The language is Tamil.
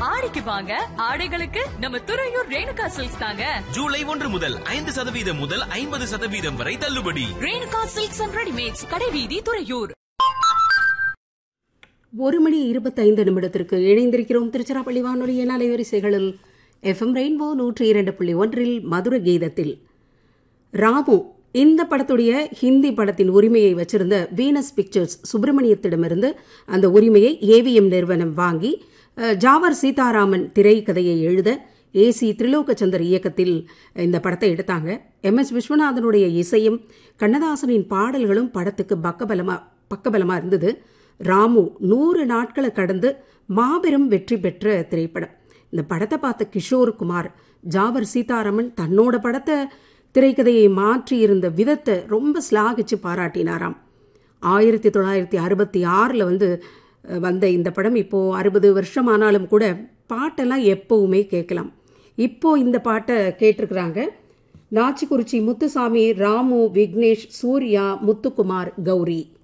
ஆடிக்கு வாங்க ஆடைகளுக்கு நம்ம துறையூர் ரேணுகா சில்க்ஸ் தாங்க ஜூலை ஒன்று முதல் ஐந்து சதவீதம் முதல் ஐம்பது சதவீதம் வரை தள்ளுபடி ரேணுகா சில்க்ஸ் அண்ட் ரெடிமேட்ஸ் கடைவீதி துறையூர் ஒரு மணி இருபத்தைந்து நிமிடத்திற்கு இணைந்திருக்கிறோம் திருச்சிராப்பள்ளி வானொலியின் அலைவரிசைகளில் எஃப்எம் ரெயின்போ நூற்றி இரண்டு புள்ளி ஒன்றில் மதுர கீதத்தில் ராமு இந்த படத்துடைய ஹிந்தி படத்தின் உரிமையை வச்சிருந்த வீனஸ் பிக்சர்ஸ் சுப்பிரமணியத்திடமிருந்து அந்த உரிமையை ஏவிஎம் நிறுவனம் வாங்கி அஹ், ஜாவர் சீதாராமன் திரைக்கதையை எழுத ஏசி திரிலோகச்சந்தர் இயக்கத்தில் இந்த படத்தை எடுத்தாங்க எம் எஸ் விஸ்வநாதனுடைய இசையும் கண்ணதாசனின் பாடல்களும் படத்துக்கு பக்கபலமா பக்கபலமா இருந்தது ராமு நூறு நாட்களை கடந்து மாபெரும் வெற்றி பெற்ற திரைப்படம் இந்த படத்தை பார்த்த கிஷோர் குமார் ஜாவர் சீதாராமன் தன்னோட படத்தை திரைக்கதையை மாற்றி இருந்த விதத்தை ரொம்ப ஸ்லாகிச்சு பாராட்டினாராம் ஆயிரத்தி தொள்ளாயிரத்தி அறுபத்தி ஆறில் வந்து அஹ், வந்த இந்த படம் இப்போது அறுபது வருஷம் ஆனாலும் கூட பாட்டெல்லாம் எப்பவுமே கேட்கலாம் இப்போ இந்த பாட்டை கேட்டிருக்கிறாங்க நாச்சிக்குறிச்சி முத்துசாமி ராமு விக்னேஷ் சூர்யா முத்துக்குமார் கௌரி